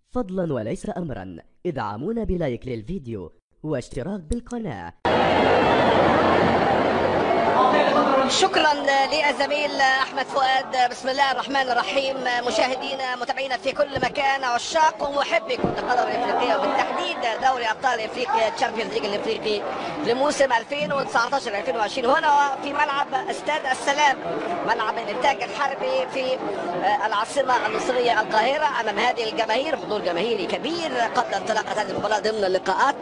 فضلا وليس أمرا ادعمونا بلايك للفيديو واشتراك بالقناة شكرا للزميل احمد فؤاد بسم الله الرحمن الرحيم مشاهدينا متابعينا في كل مكان عشاق ومحبي كره القدم الافريقيه وبالتحديد دوري ابطال افريقيا تشامبيونز ليج الافريقي لموسم 2019 2020 هنا في ملعب استاد السلام ملعب الانتاج الحربي في العاصمه المصريه القاهره امام هذه الجماهير حضور جماهيري كبير قبل انطلاقه هذه المباراه ضمن اللقاءات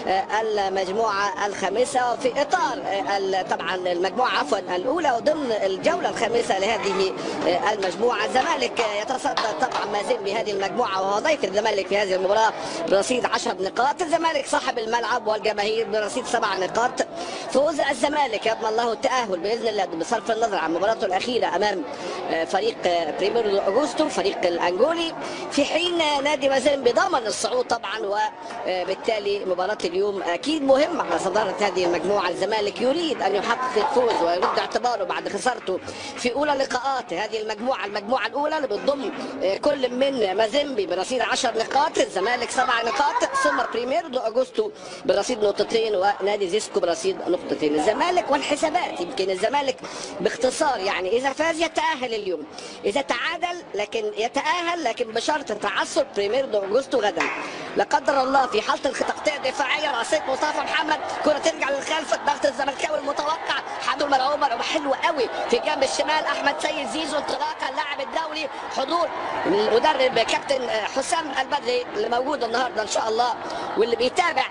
المجموعه الخامسه في اطار طبعا المجموعه عفوا الاولى وضمن الجوله الخامسه لهذه المجموعه الزمالك يتصدر طبعا ما زال بهذه المجموعه وهو ضيف الزمالك في هذه المباراه برصيد 10 نقاط الزمالك صاحب الملعب والجماهير برصيد سبع نقاط فوز الزمالك يضمن له التاهل باذن الله بصرف النظر عن مباراته الاخيره امام فريق بريميرو اوغوستو فريق الانجولي في حين نادي مازن بضمن الصعود طبعا وبالتالي مباراه اليوم اكيد مهمه على صداره هذه المجموعه الزمالك يريد ان يحقق الفوز ويرد اعتباره بعد خسارته في اولى لقاءات هذه المجموعه المجموعه الاولى اللي بتضم كل من مازيمبي برصيد 10 نقاط الزمالك سبع نقاط ثم بريمير دو اغوستو برصيد نقطتين ونادي زيسكو برصيد نقطتين الزمالك والحسابات يمكن الزمالك باختصار يعني اذا فاز يتاهل اليوم اذا تعادل لكن يتاهل لكن بشرط تعثر بريمير دو اغوستو غدا لا قدر الله في حاله التغطيه الدفاعيه راسيه مصطفى محمد كره ترجع للخلف الضغط الزملكاوي المتوقع حمد عمر حلو قوي في جنب الشمال احمد سيد زيزو انطلاقه اللاعب الدولي حضور المدرب كابتن حسام البدري اللي موجود النهارده ان شاء الله واللي بيتابع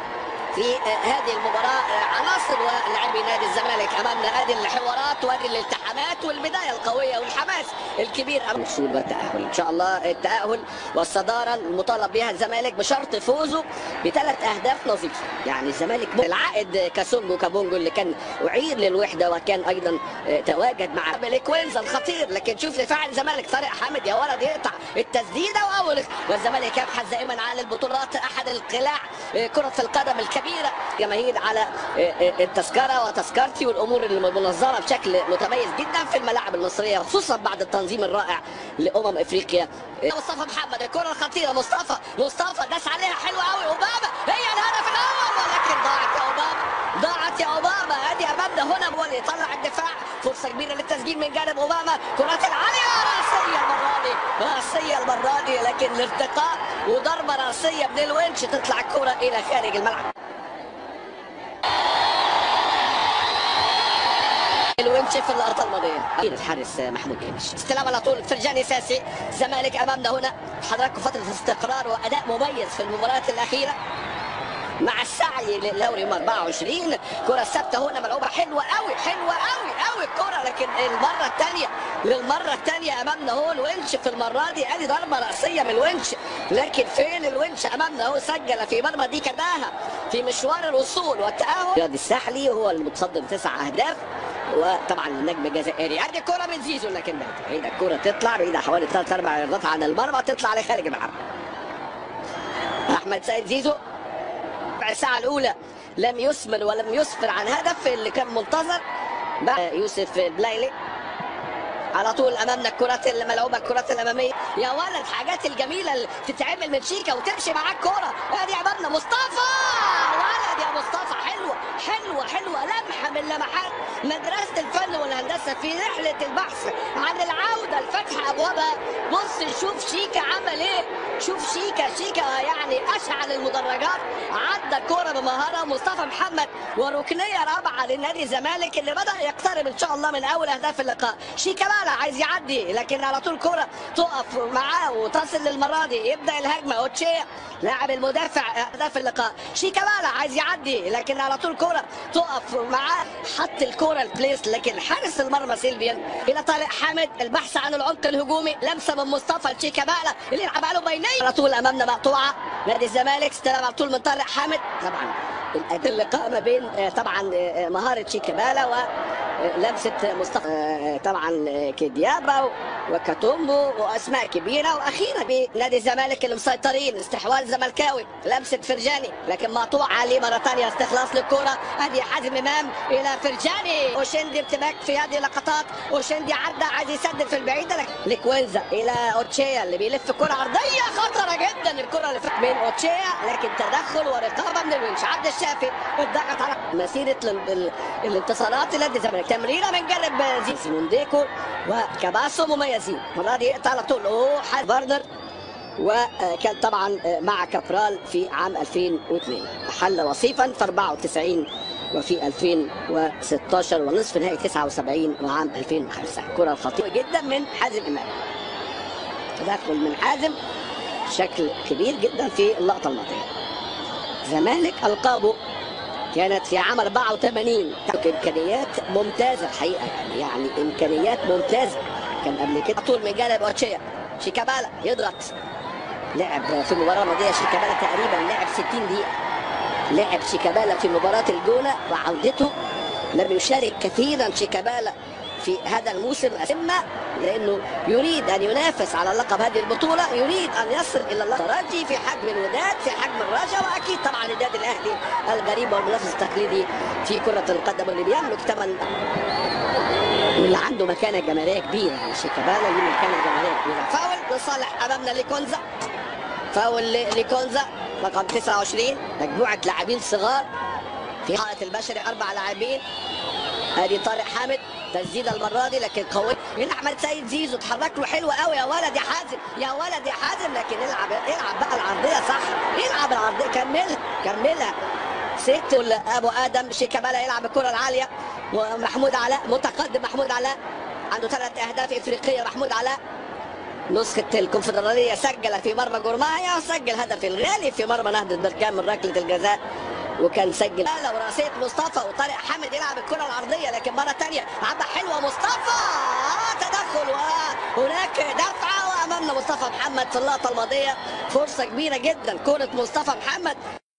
في هذه المباراة عناصر ولاعبي نادي الزمالك أمامنا هذه الحوارات وهذه الالتحامات والبداية القوية والحماس الكبير أمام الوصول والتأهل إن شاء الله التأهل والصدارة المطالب بها الزمالك بشرط فوزه بثلاث أهداف نظيفة يعني الزمالك العائد كاسونجو كابونجو اللي كان أعير للوحدة وكان أيضا تواجد مع الكوينز الخطير لكن شوف دفاع الزمالك طارق حامد يا ولد يقطع التسديدة وأول والزمالك يبحث دائما عن البطولات أحد القلاع كرة القدم الكبيرة كبيره جماهير على التذكره وتذكرتي والامور المنظمه بشكل متميز جدا في الملاعب المصريه خصوصا بعد التنظيم الرائع لامم افريقيا مصطفى محمد الكره الخطيره مصطفى مصطفى داس عليها حلوه قوي اوباما هي الهدف الاول ولكن ضاعت يا اوباما ضاعت يا اوباما ادي امامنا هنا بولي يطلع الدفاع فرصه كبيره للتسجيل من جانب اوباما كرات العاليه راسيه المره دي راسيه المره دي لكن الارتقاء وضربه راسيه من الونش تطلع الكره الى خارج الملعب الونش في اللقطه الماضيه الحارس محمود جيمش استلام على طول فرجاني ساسي الزمالك امامنا هنا حضراتكم فتره استقرار واداء مميز في المباريات الاخيره مع السعي للدوري يوم 24 كرة ثابتة هنا ملعوبة حلوة قوي حلوة قوي قوي الكرة لكن المرة الثانية للمرة الثانية أمامنا هو الونش في المرة دي ادي ضربة رأسية من الونش لكن فين الونش أمامنا هو سجل في مرمى دي كداها في مشوار الوصول والتأهل رياض الساحلي هو المتصدر تسع أهداف وطبعا النجم الجزائري ادي كرة من زيزو لكن بعيدة الكرة تطلع بعيدة حوالي ثلاث أربع ياردات عن المرمى تطلع لخارج الملعب أحمد سيد زيزو ربع الساعة الأولى لم يثمر ولم يسفر عن هدف اللي كان منتظر بقى يوسف بلايلي على طول امامنا الكرات الملعوبه الكرات الاماميه يا ولد حاجات الجميله اللي تتعمل من شيكا وتمشي معاك كوره ادي امامنا مصطفى ولد يا مصطفى حلوه حلوه حلوه لمحه من لمحات مدرسه الفن والهندسه في رحله البحث عن العوده لفتح ابوابها بص شوف شيكا عمل ايه شوف شيكا شيكا يعني اشعل المدرجات عدى الكوره بمهاره مصطفى محمد وركنيه رابعه لنادي الزمالك اللي بدا يقترب ان شاء الله من اول اهداف اللقاء شيكا بقى عايز يعدي لكن على طول كرة تقف معاه وتصل للمرة دي يبدأ الهجمة اوتشيا لاعب المدافع اهداف اللقاء شيكابالا عايز يعدي لكن على طول كرة تقف معاه حط الكرة البليس لكن حارس المرمى سيلفيان الى طارق حامد البحث عن العمق الهجومي لمسة من مصطفى شيكابالا اللي يلعب له بينيه على طول امامنا مقطوعة نادي الزمالك استلم على طول من طارق حامد طبعا اللقاء ما بين طبعا مهارة شيكابالا و لمسه مصطفى طبعا كديابا وكاتومبو واسماء كبيره واخيرا بنادي الزمالك اللي مسيطرين استحواذ زملكاوي لمسه فرجاني لكن مقطوع عليه مره ثانيه استخلاص للكره ادي حازم امام الى فرجاني اوشندي ارتباك في هذه اللقطات اوشندي عدى عايز يسدد في البعيده لكوينزا الى اوتشيا اللي بيلف كره عرضيه خطره خطيره جدا الكره اللي فاتت من اوتشيا لكن تدخل ورقابه من الونش عبد الشافي الضغط على مسيره ال- ال- الانتصارات لنادي الزمالك تمريره من جانب زيزي مونديكو وكباسو مميزين المره دي يقطع على طول اوه حد فاردر وكان طبعا مع كابرال في عام 2002 حل وصيفا في 94 وفي 2016 ونصف نهائي 79 وعام 2005 كرة خطيرة جدا من حازم إمام تدخل من حازم بشكل كبير جدا في اللقطة الماضية زمالك ألقابه كانت في عام 84 إمكانيات ممتازة الحقيقة يعني, يعني إمكانيات ممتازة كان قبل كده طول من جانب أوتشيا شيكابالا يضغط لعب في المباراة الماضية شيكابالا تقريبا لعب 60 دقيقة لعب شيكابالا في مباراة الجونة وعودته لم يشارك كثيرا شيكابالا في هذا الموسم أسمى لأنه يريد أن ينافس على لقب هذه البطولة يريد أن يصل إلى الترجي في حجم الوداد في حجم الرجاء وأكيد طبعا النادي الأهلي الغريب والمنافس التقليدي في كرة القدم اللي بيملك ثمن واللي عنده مكانة جماهيرية كبيرة يعني شيكابالا ليه مكانة جماهيرية كبيرة فاول لصالح أمامنا لكونزا فاول لكونزا رقم 29 مجموعة لاعبين صغار في حالة البشري أربع لاعبين ادي طارق حامد تسديده المره دي لكن قوي هنا احمد سيد زيزو اتحرك له حلو قوي يا ولد يا حازم يا ولد يا حازم لكن العب العب بقى العرضيه صح العب العرضيه كملها كملها ست ابو ادم شيكابالا يلعب الكره العاليه ومحمود علاء متقدم محمود علاء عنده ثلاث اهداف افريقيه محمود علاء نسخة الكونفدرالية سجل في مرمى جورمايا وسجل هدف الغالي في مرمى نهضة بركان من ركلة الجزاء وكان سجل وراسية مصطفى وطارق حامد يلعب الكرة العرضية لكن مرة تانية عبة حلوة مصطفى آه تدخل وهناك دفعة وأمامنا مصطفى محمد في اللقطة الماضية فرصة كبيرة جدا كرة مصطفى محمد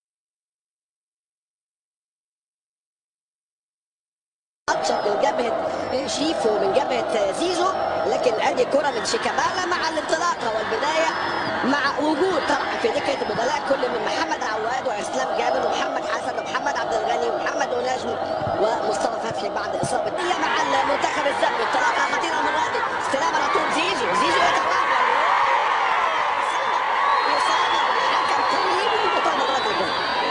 اتشر من جبهه شيفو من جبهه زيزو لكن ادي كره من شيكابالا مع الانطلاقه والبدايه مع وجود طبعا في دكه البدلاء كل من محمد عواد واسلام جابر ومحمد حسن ومحمد عبد الغني ومحمد ونجم ومصطفى فتحي بعد اصابه هي مع المنتخب الزمبي انطلاقه خطيره المره دي استلام على طول زيزو زيزو يتوقع الحكم طيب وطبعا الرجل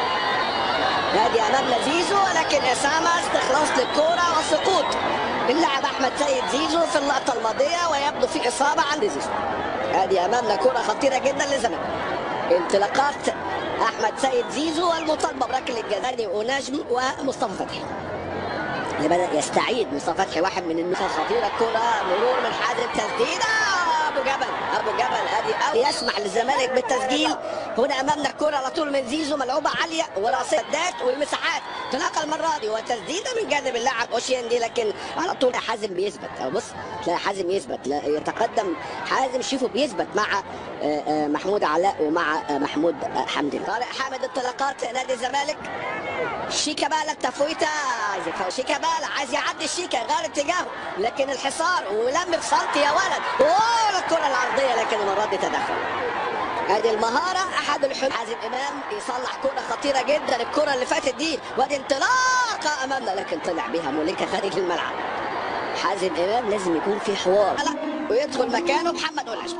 نادي امامنا زيزو ولكن اسامه استخلاص للكوره وسقوط اللاعب احمد سيد زيزو في اللقطه الماضيه ويبدو في اصابه عند زيزو ادي امامنا كره خطيره جدا للزمالك انطلاقات احمد سيد زيزو والمطالبه بركله الجزائري ونجم ومصطفى فتحي اللي بدا يستعيد مصطفى فتحي واحد من النسخ خطيره الكره مرور من حازم تسديده ابو جبل ابو جبل ادي أو يسمح للزمالك بالتسجيل هنا امامنا الكره على طول من زيزو ملعوبه عاليه وراسيه دات والمساحات تلاقى المره دي وتسديده من جانب اللاعب اوشيان دي لكن على طول حازم بيثبت أو بص تلاقي حازم يثبت لا يتقدم حازم شوفوا بيثبت مع آه، آه، محمود علاء ومع آه، محمود آه، حمدي طارق حامد انطلاقات نادي الزمالك شيكابالا التفويته عايز يفوت شيكابالا عايز يعدي الشيكا غير اتجاهه لكن الحصار ولم في سنتي يا ولد اوه الكره العرضيه لكن المره دي تدخل ادي المهاره احد الحلول حازم امام يصلح كره خطيره جدا الكره اللي فاتت دي وادي انطلاقه امامنا لكن طلع بيها موليكا خارج الملعب حازم امام لازم يكون في حوار لا ويدخل مكانه محمد ونجم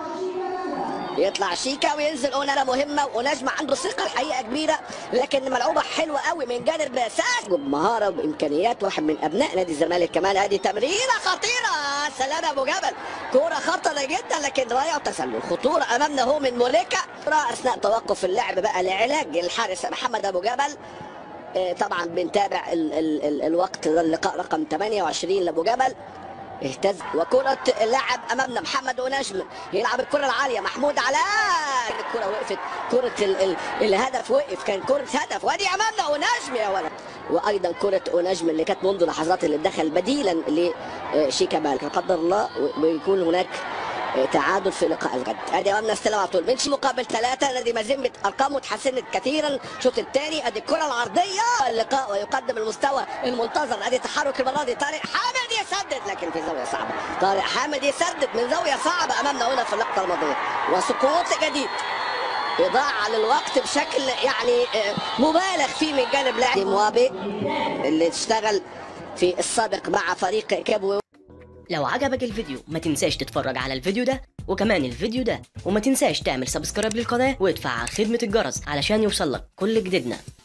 يطلع شيكا وينزل اونانا مهمه ونجم عنده ثقه الحقيقه كبيره لكن ملعوبه حلوه قوي من جانب ساس بمهاره وامكانيات واحد من ابناء نادي الزمالك كمان ادي تمريره خطيره سلام يا ابو جبل كوره خطره جدا لكن رايه وتسلل خطوره امامنا هو من موليكا اثناء توقف اللعب بقى لعلاج الحارس محمد ابو جبل آه، طبعا بنتابع ال ال ال الوقت ده اللقاء رقم 28 لابو جبل اهتز وكرة اللاعب امامنا محمد ونجم يلعب الكرة العالية محمود علاء الكرة وقفت كرة ال ال الهدف وقف كان كرة هدف وادي امامنا ونجم يا ولد وايضا كرة ونجم اللي كانت منذ لحظات اللي دخل بديلا لشيكابالا لا قدر الله ويكون هناك تعادل في لقاء الغد ادي امامنا استلام على طول منشي مقابل ثلاثه نادي مازيمبي ارقامه اتحسنت كثيرا الشوط الثاني ادي الكره العرضيه اللقاء ويقدم المستوى المنتظر ادي تحرك المره دي طارق حامد يسدد لكن في زاويه صعبه طارق حامد يسدد من زاويه صعبه امامنا هنا في اللقطه الماضيه وسقوط جديد إضاعة للوقت بشكل يعني آه، مبالغ فيه من جانب لاعب موابي اللي اشتغل في السابق مع فريق كابو لو عجبك الفيديو ما تنساش تتفرج على الفيديو ده وكمان الفيديو ده وما تنساش تعمل سبسكرايب للقناة وادفع على خدمة الجرس علشان يوصلك كل جديدنا